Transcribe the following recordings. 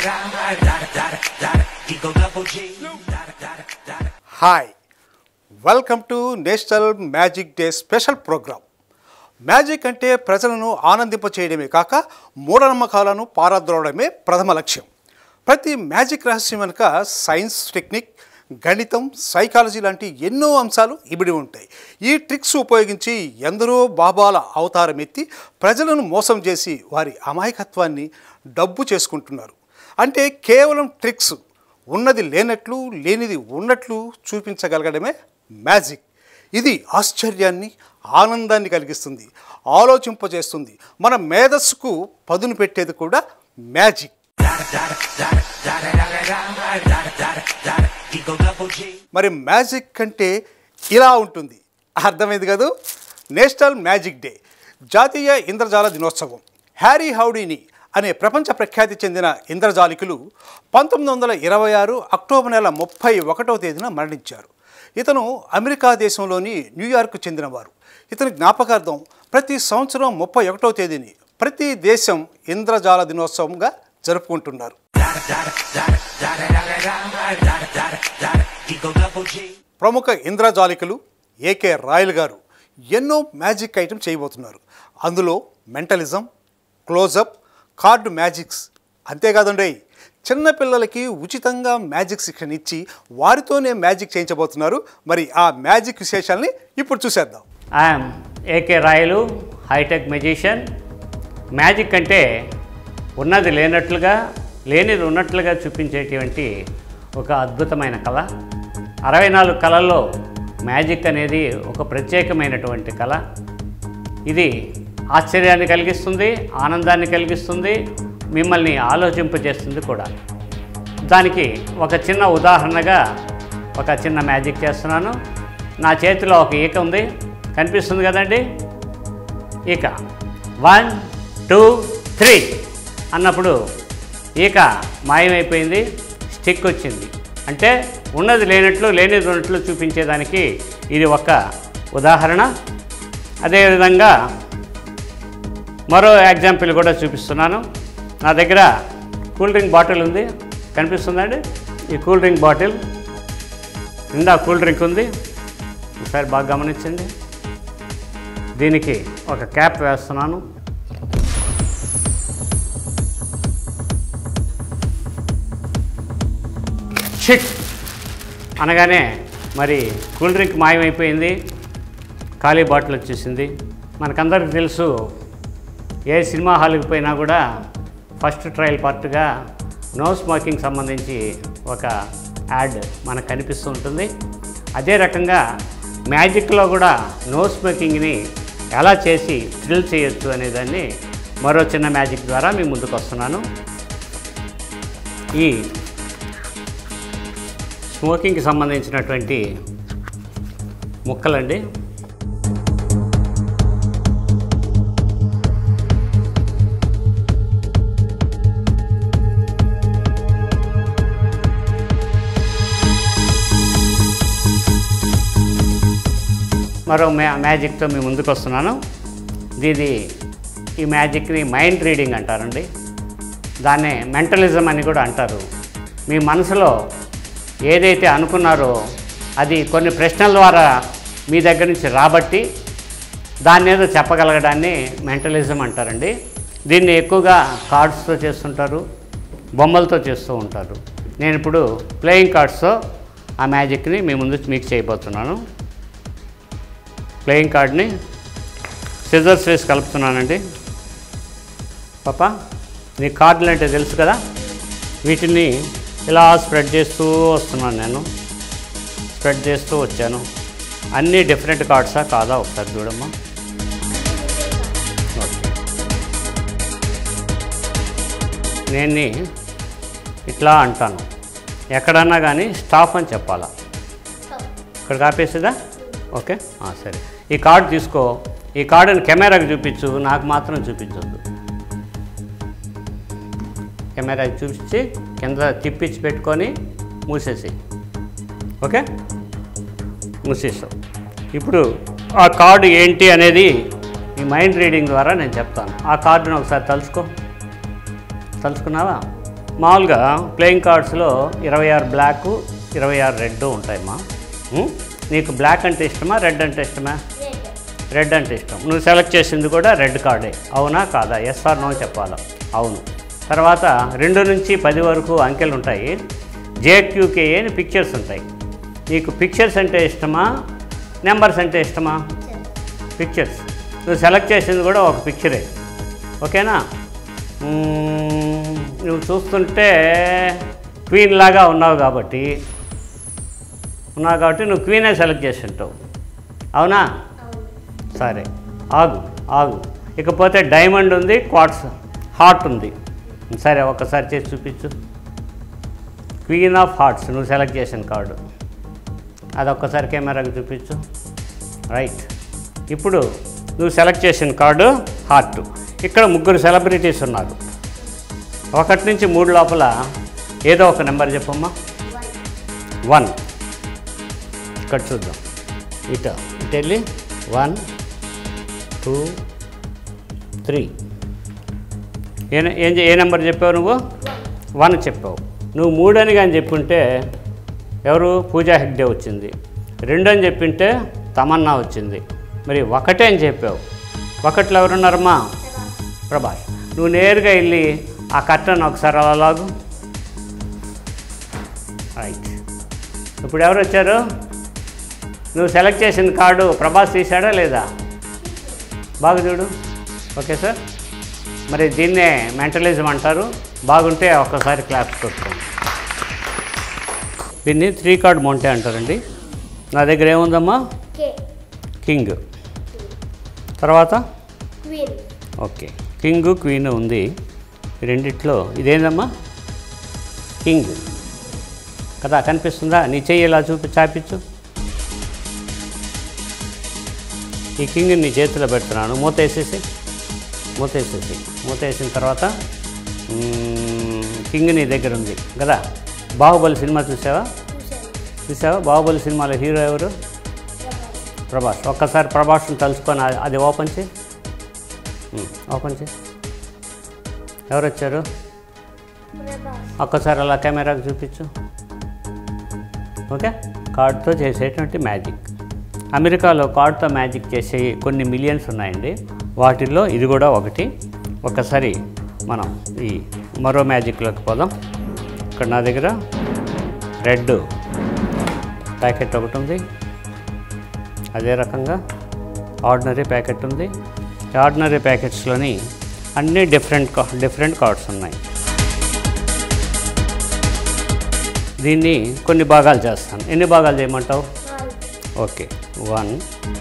Hi welcome to national magic day special program magic అంటే ప్రజలను ఆనందింపచేయడమే కాక మూఢనమ్మకాలను పారద్రోవడమే ప్రథమ లక్ష్యం ప్రతి మ్యాజిక్ రహస్యం వెనుక సైన్స్ టెక్నిక్ గణితం సైకాలజీ లాంటి ఎన్నో అంశాలు ఇమిడి ఉంటాయి ఈ ట్రిక్స్ ఉపయోగించి ఎందరో బాబాల అవతారం ఎత్తి ప్రజలను మోసం చేసి వారి అమాయకత్వాన్ని డబ్బు చేసుకుంటున్నారు అంటే కేవలం ట్రిక్స్ ఉన్నది లేనట్లు లేనిది ఉన్నట్లు చూపించగలగడమే మ్యాజిక్ ఇది ఆశ్చర్యాన్ని ఆనందాన్ని కలిగిస్తుంది ఆలోచింపజేస్తుంది మన మేధస్సుకు పదును పెట్టేది కూడా మ్యాజిక్ మరి మ్యాజిక్ అంటే ఇలా ఉంటుంది అర్థమైంది కదూ నేషనల్ మ్యాజిక్ డే జాతీయ ఇంద్రజాల దినోత్సవం హ్యారీ హౌడీని అనే ప్రపంచ ప్రఖ్యాతి చెందిన ఇంద్రజాలికులు పంతొమ్మిది వందల ఇరవై ఆరు అక్టోబర్ నెల ముప్పై ఒకటవ తేదీన మరణించారు ఇతను అమెరికా దేశంలోని న్యూయార్క్ చెందినవారు ఇతని జ్ఞాపకార్థం ప్రతి సంవత్సరం ముప్పై ఒకటవ తేదీని ప్రతి దేశం ఇంద్రజాల దినోత్సవంగా జరుపుకుంటున్నారు ప్రముఖ ఇంద్రజాలికులు ఏకే రాయల్ గారు ఎన్నో మ్యాజిక్ ఐటమ్ చేయబోతున్నారు అందులో మెంటలిజం క్లోజప్ కార్డు మ్యాజిక్స్ అంతేకాదండి చిన్నపిల్లలకి ఉచితంగా మ్యాజిక్ శిక్షణ ఇచ్చి వారితోనే మ్యాజిక్ చేయించబోతున్నారు మరి ఆ మ్యాజిక్ విశేషాల్ని ఇప్పుడు చూసేద్దాం I'm A K Rayalu hi tech magician magic అంటే ఉన్నది లేనట్లుగా లేనిది ఉన్నట్లుగా చూపించేటువంటి ఒక అద్భుతమైన కళ అరవై నాలుగు కళల్లో మ్యాజిక్ అనేది ఒక ప్రత్యేకమైనటువంటి కళ ఇది ఆశ్చర్యాన్ని కలిగిస్తుంది ఆనందాన్ని కలిగిస్తుంది మిమ్మల్ని ఆలోచింపజేస్తుంది కూడా దానికి ఒక చిన్న ఉదాహరణగా ఒక చిన్న మ్యాజిక్ చేస్తున్నాను నా చేతిలో ఒక ఈక ఉంది కనిపిస్తుంది కదండి ఈక వన్ టూ త్రీ అన్నప్పుడు ఈక మాయమైపోయింది స్టిక్ వచ్చింది అంటే ఉన్నది లేనట్లు లేనిది ఉన్నట్లు చూపించేదానికి ఇది ఒక ఉదాహరణ అదేవిధంగా మరో ఎగ్జాంపుల్ కూడా చూపిస్తున్నాను నా దగ్గర కూల్ డ్రింక్ బాటిల్ ఉంది కనిపిస్తుందండి ఈ కూల్ డ్రింక్ బాటిల్ నిండా కూల్ డ్రింక్ ఉంది ఒకసారి బాగా గమనించండి దీనికి ఒక క్యాప్ వేస్తున్నాను షిట్ అనగానే మరి కూల్ డ్రింక్ మాయమైపోయింది ఖాళీ బాటిల్ వచ్చేసింది మనకందరికి తెలుసు ఏ సినిమా హాల్కి పోయినా కూడా ఫస్ట్ ట్రయల్ పార్ట్గా నో స్మోకింగ్ సంబంధించి ఒక యాడ్ మనకు కనిపిస్తూ ఉంటుంది అదే రకంగా మ్యాజిక్లో కూడా నో స్మోకింగ్ని ఎలా చేసి థ్రిల్ చేయొచ్చు అనేదాన్ని మరో చిన్న మ్యాజిక్ ద్వారా మీ ముందుకు వస్తున్నాను ఈ స్మోకింగ్కి సంబంధించినటువంటి ముక్కలండి మరో మ్యా మ్యాజిక్తో మీ ముందుకు వస్తున్నాను ఇది ఈ మ్యాజిక్ని మైండ్ రీడింగ్ అంటారండి దాన్నే మెంటలిజం అని కూడా అంటారు మీ మనసులో ఏదైతే అనుకున్నారో అది కొన్ని ప్రశ్నల ద్వారా మీ దగ్గర నుంచి రాబట్టి దాన్ని ఏదో చెప్పగలగడాన్ని మెంటలిజం అంటారండి దీన్ని ఎక్కువగా కార్డ్స్తో చేస్తుంటారు బొమ్మలతో చేస్తూ ఉంటారు నేను ఇప్పుడు ప్లేయింగ్ కార్డ్స్తో ఆ మ్యాజిక్ని మీ ముందు మీకు చేయబోతున్నాను ప్లేయింగ్ కార్డ్ని సిజర్స్ వేసి కలుపుతున్నానండి పాప నీ కార్డులు అంటే తెలుసు కదా వీటిని ఇలా స్ప్రెడ్ చేస్తూ వస్తున్నాను నేను స్ప్రెడ్ చేస్తూ వచ్చాను అన్నీ డిఫరెంట్ కార్డ్సా కాదా ఒకసారి చూడమ్మా ఓకే నేను ఇట్లా అంటాను ఎక్కడన్నా కానీ స్టాప్ అని చెప్పాలా ఇక్కడ కాపేసేదా ఓకే ఆ, సరే ఈ కార్డు తీసుకో ఈ కార్డుని కెమెరాకి చూపించు నాకు మాత్రం చూపించొద్దు కెమెరాకి చూపించి కింద తిప్పించి పెట్టుకొని మూసేసి ఓకే మూసేసావు ఇప్పుడు ఆ కార్డు ఏంటి అనేది ఈ మైండ్ రీడింగ్ ద్వారా నేను చెప్తాను ఆ కార్డును ఒకసారి తలుచుకో తలుచుకున్నావా మామూలుగా ప్లేయింగ్ కార్డ్స్లో ఇరవై ఆరు బ్లాక్ ఇరవై ఆరు రెడ్ ఉంటాయమ్మా ఉం? నీకు బ్లాక్ అంటే ఇష్టమా రెడ్ అంటే ఇష్టమా రెడ్ అంటే ఇష్టం నువ్వు సెలెక్ట్ చేసింది కూడా రెడ్ కార్డే అవునా కాదా ఎస్ ఆర్ నో చెప్పాలా అవును తర్వాత రెండు నుంచి పది వరకు అంకెలు ఉంటాయి జేక్యూకే అని పిక్చర్స్ ఉంటాయి నీకు పిక్చర్స్ అంటే ఇష్టమా నెంబర్స్ అంటే ఇష్టమా పిక్చర్స్ నువ్వు సెలెక్ట్ చేసింది కూడా ఒక పిక్చరే ఓకేనా మ్మ్, నువ్వు చూస్తుంటే క్వీన్ లాగా ఉన్నావు కాబట్టి ఉన్నావు కాబట్టి నువ్వు క్వీనే సెలెక్ట్ చేసి ఉంటావు అవునా సరే ఆగు ఆగు ఇకపోతే డైమండ్ ఉంది క్వార్ట్స్ హార్ట్ ఉంది సరే ఒక్కసారి చేసి చూపించు క్వీన్ ఆఫ్ హార్ట్స్ నువ్వు సెలెక్ట్ చేసిన కార్డు అదొక్కసారి కెమెరాకి చూపించు రైట్ ఇప్పుడు నువ్వు సెలెక్ట్ చేసిన కార్డు హార్ట్ ఇక్కడ ముగ్గురు సెలబ్రిటీస్ ఉన్నారు ఒకటి నుంచి మూడు లోపల ఏదో ఒక నెంబర్ చెప్పమ్మా వన్ ఇక్కడ చూద్దాం ఇట ఇటు వెళ్ళి వన్ టూ త్రీ ఏ ఏం చె- ఏ నెంబర్ చెప్పావు నువ్వు వన్ చెప్పావు నువ్వు మూడు అని కానీ చెప్పుంటే ఎవరు పూజా హెగ్డే వచ్చింది రెండు అని చెప్పింటే తమన్నా వచ్చింది మరి ఒకటే అని చెప్పావు ఒకట్లో ఎవరున్నారమ్మా ప్రభాస్ నువ్వు నేరుగా వెళ్ళి ఆ కట్టను ఒకసారి అలా లాగు రైట్ ఇప్పుడు ఎవరు వచ్చారు నువ్వు సెలెక్ట్ చేసిన కార్డు ప్రభాస్ తీశాడా లేదా బాగా చూడు ఓకే సార్ మరి దీన్నే మెంటలిజం అంటారు బాగుంటే ఒక్కసారి క్లాప్స్ కొట్టుకోండి దీన్ని త్రీ కార్డ్ మౌంటే అంటారండి నా దగ్గర ఏముందమ్మా కే కింగ్ తర్వాత క్వీన్ ఓకే కింగ్ క్వీన్ ఉంది ఈ రెండిట్లో ఇదేందమ్మా కింగ్ కదా కనిపిస్తుందా నీ చెయ్యి ఇలా చూపి చాపించు ఈ కింగ్ నీ చేతిలో పెడుతున్నాను మూత వేసేసి మూత వేసేసి మూత వేసిన తర్వాత మ్మ్, కింగ్ నీ దగ్గర ఉంది కదా బాహుబలి సినిమా చూసావా చూశాను చూసావా బాహుబలి సినిమాలో హీరో ఎవరు ప్రభాస్ ఒక్కసారి ప్రభాస్ని తలుచుకొని అది- అది ఓపెన్ చేయి ఉమ్, ఓపెన్ చేయి ఎవరు వచ్చారు ప్రభాస్ ఒక్కసారి అలా కెమెరాకి చూపించు ఓకే కార్డ్తో చేసేటువంటి మ్యాజిక్ అమెరికాలో కార్డ్తో మ్యాజిక్ చేసే కొన్ని మిలియన్స్ ఉన్నాయండి వాటిల్లో ఇది కూడా ఒకటి ఒకసారి మనం ఈ మరో మ్యాజిక్లోకి పోదాం ఇక్కడ నా దగ్గర రెడ్ ప్యాకెట్ ఒకటి ఉంది అదే రకంగా ఆర్డినరీ ప్యాకెట్ ఉంది ఈ ఆర్డినరీ ప్యాకెట్స్లోని అన్ని డిఫరెంట్ కా డిఫరెంట్ కార్డ్స్ ఉన్నాయి దీన్ని కొన్ని భాగాలు చేస్తాను ఎన్ని భాగాలు చేయమంటావు నాలుగు ఓకే వన్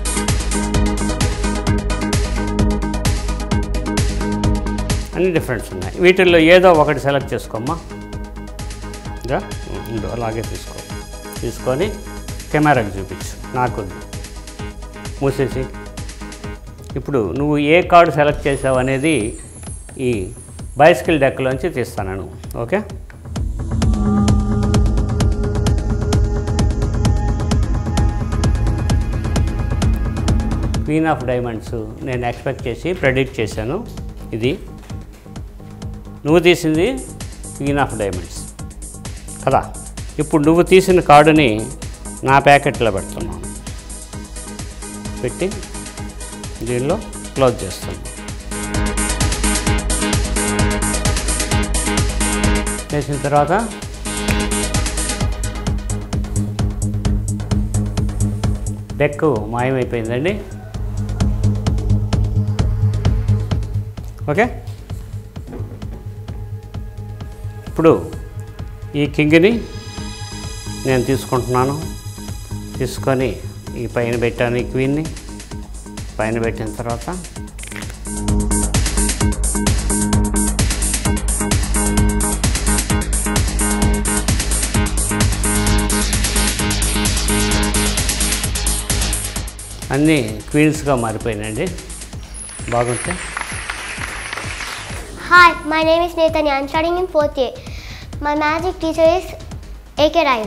అన్ని డిఫరెంట్స్ ఉన్నాయి వీటిల్లో ఏదో ఒకటి సెలెక్ట్ చేసుకోమ్మా ఇదా ఇందు అలాగే తీసుకో తీసుకొని కెమెరాకి చూపించు నాకు మూసేసి ఇప్పుడు నువ్వు ఏ కార్డు సెలెక్ట్ చేసావు అనేది ఈ బైసికల్ డెక్లోంచి తీస్తాను నేను ఓకే క్వీన్ ఆఫ్ డైమండ్స్ నేను ఎక్స్పెక్ట్ చేసి ప్రెడిక్ట్ చేశాను ఇది నువ్వు తీసింది క్వీన్ ఆఫ్ డైమండ్స్ కదా ఇప్పుడు నువ్వు తీసిన కార్డుని నా ప్యాకెట్లో పెడుతున్నాను పెట్టి దీనిలో క్లోజ్ చేస్తాను వేసిన తర్వాత డెక్ మాయమైపోయిందండి ఓకే ఇప్పుడు ఈ కింగ్ని నేను తీసుకుంటున్నాను తీసుకొని ఈ పైన పెట్టాను ఈ క్వీన్ని పైన పెట్టిన తర్వాత అన్నీ క్వీన్స్గా మారిపోయినాయండి బాగుంటే Hi, my name is Nathanya. I'm studying in fourth year. My magic teacher is A.K. Ryan.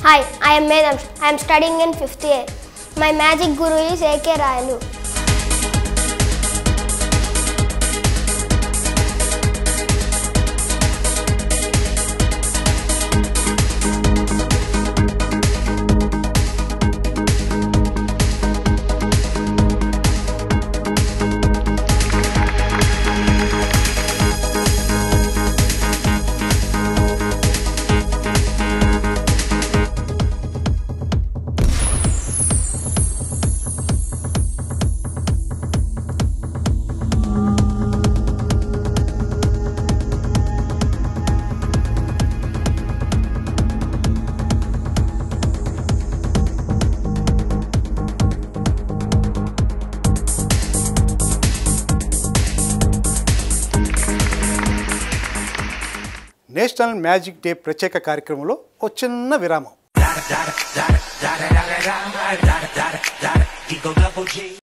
Hi, I am Medam. I am studying in 5th year. My magic guru is A.K. Rayalu. National magic day ప్రత్యేక కార్యక్రమంలో ఒక చిన్న విరామం